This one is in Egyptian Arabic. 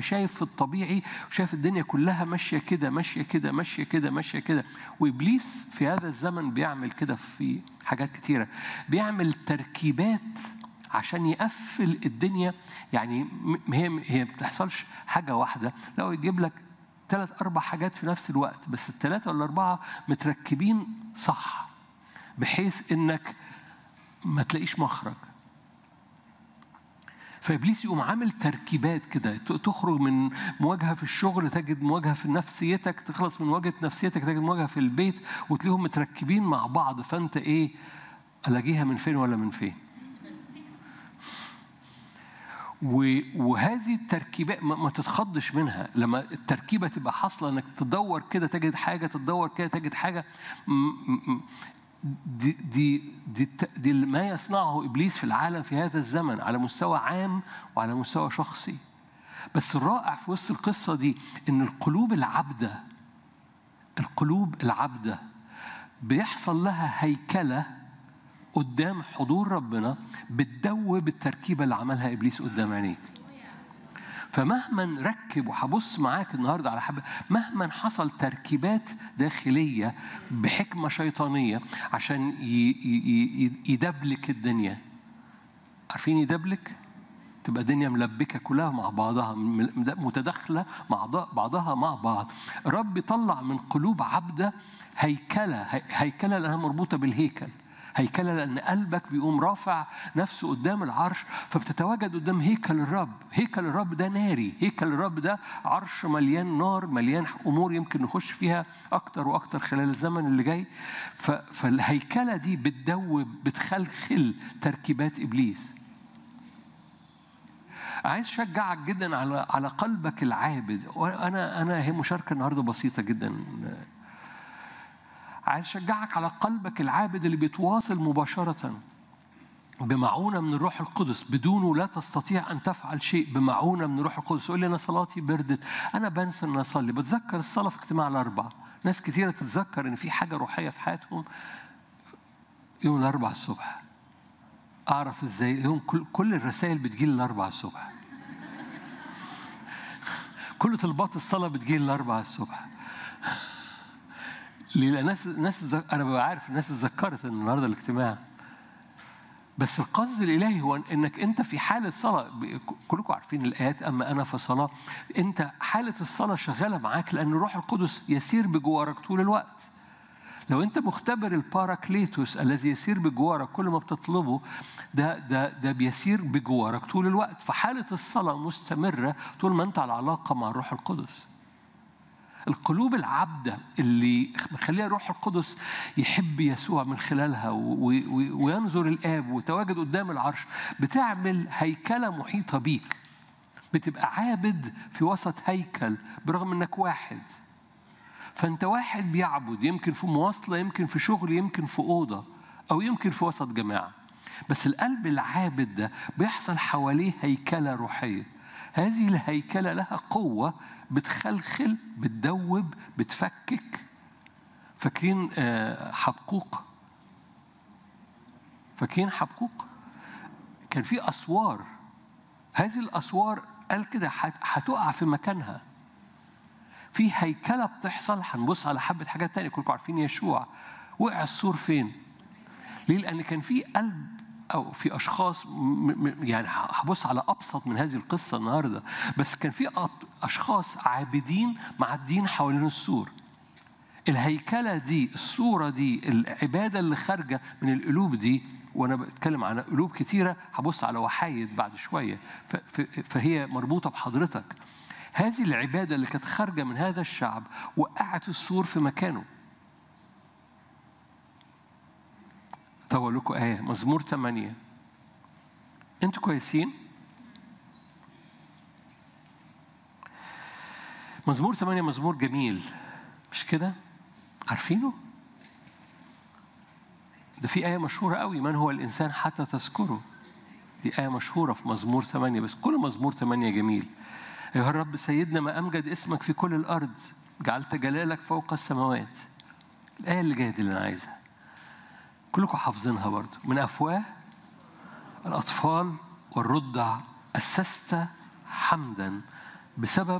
تبقى شايف في الطبيعي وشايف الدنيا كلها ماشيه كده ماشيه كده ماشيه كده ماشيه كده وابليس في هذا الزمن بيعمل كده في حاجات كتيره بيعمل تركيبات عشان يقفل الدنيا يعني م- هي هي ما بتحصلش حاجه واحده لو يجيب لك ثلاث اربع حاجات في نفس الوقت بس الثلاثه ولا الاربعه متركبين صح بحيث انك ما تلاقيش مخرج فابليس يقوم عامل تركيبات كده ت- تخرج من مواجهه في الشغل تجد مواجهه في نفسيتك تخلص من مواجهه نفسيتك تجد مواجهه في البيت وتلاقيهم متركبين مع بعض فانت ايه الاقيها من فين ولا من فين و- وهذه التركيبات ما ما تتخضش منها لما التركيبه تبقى حاصله انك تدور كده تجد حاجه تدور كده تجد حاجه م- م- م- دي دي دي, الت- دي ما يصنعه ابليس في العالم في هذا الزمن على مستوى عام وعلى مستوى شخصي بس الرائع في وسط القصه دي ان القلوب العبده القلوب العبده بيحصل لها هيكله قدام حضور ربنا بتدوب التركيبه اللي عملها ابليس قدام عينيك فمهما نركب وهبص معاك النهارده على حب مهما حصل تركيبات داخليه بحكمه شيطانيه عشان ي- ي- ي- يدبلك الدنيا عارفين يدبلك؟ تبقى الدنيا ملبكه كلها مع بعضها م- متداخله مع ض- بعضها مع بعض رب يطلع من قلوب عبده هيكله هي- هيكله لانها مربوطه بالهيكل هيكله لان قلبك بيقوم رافع نفسه قدام العرش فبتتواجد قدام هيكل الرب هيكل الرب ده ناري هيكل الرب ده عرش مليان نار مليان امور يمكن نخش فيها اكتر واكتر خلال الزمن اللي جاي ف- فالهيكله دي بتدوب بتخلخل تركيبات ابليس عايز اشجعك جدا على على قلبك العابد وانا انا هي مشاركه النهارده بسيطه جدا عايز اشجعك على قلبك العابد اللي بيتواصل مباشره بمعونة من الروح القدس بدونه لا تستطيع أن تفعل شيء بمعونة من الروح القدس يقول لي أنا صلاتي بردت أنا بنسى أن أصلي بتذكر الصلاة في اجتماع الأربع ناس كثيرة تتذكر أن في حاجة روحية في حياتهم يوم الأربع الصبح أعرف إزاي يوم كل, كل الرسائل بتجيلي الأربع الصبح كل طلبات الصلاة بتجيلي الأربع الصبح ليه؟ لأن الناس الناس أنا ببقى عارف الناس اتذكرت إن النهارده الاجتماع بس القصد الالهي هو انك انت في حاله صلاه كلكم عارفين الايات اما انا فصلاه انت حاله الصلاه شغاله معاك لان الروح القدس يسير بجوارك طول الوقت لو انت مختبر الباراكليتوس الذي يسير بجوارك كل ما بتطلبه ده ده ده بيسير بجوارك طول الوقت فحاله الصلاه مستمره طول ما انت على علاقه مع الروح القدس القلوب العبدة اللي مخليها الروح القدس يحب يسوع من خلالها وينظر الآب وتواجد قدام العرش بتعمل هيكلة محيطة بيك بتبقى عابد في وسط هيكل برغم انك واحد فانت واحد بيعبد يمكن في مواصلة يمكن في شغل يمكن في أوضة أو يمكن في وسط جماعة بس القلب العابد ده بيحصل حواليه هيكلة روحية هذه الهيكلة لها قوة بتخلخل بتدوب بتفكك فاكرين حبقوق فاكرين حبقوق كان في أسوار هذه الأسوار قال كده هتقع في مكانها في هيكلة بتحصل هنبص على حبة حاجات تانية كلكم عارفين يشوع وقع السور فين؟ ليه؟ لأن كان في قلب أو في أشخاص يعني هبص على أبسط من هذه القصة النهاردة بس كان في أشخاص عابدين معدين حوالين السور الهيكلة دي الصورة دي العبادة اللي خارجة من القلوب دي وأنا بتكلم عن قلوب كتيرة هبص على وحايد بعد شوية فهي مربوطة بحضرتك هذه العبادة اللي كانت خارجة من هذا الشعب وقعت السور في مكانه طب أقول لكم آية مزمور ثمانية أنتوا كويسين؟ مزمور ثمانية مزمور جميل مش كده؟ عارفينه؟ ده في آية مشهورة قوي من هو الإنسان حتى تذكره دي آية مشهورة في مزمور ثمانية بس كل مزمور ثمانية جميل أيها الرب سيدنا ما أمجد اسمك في كل الأرض جعلت جلالك فوق السماوات الآية اللي جاية دي اللي أنا عايزها كلكم حافظينها برضو من أفواه الأطفال والرضع أسست حمدا بسبب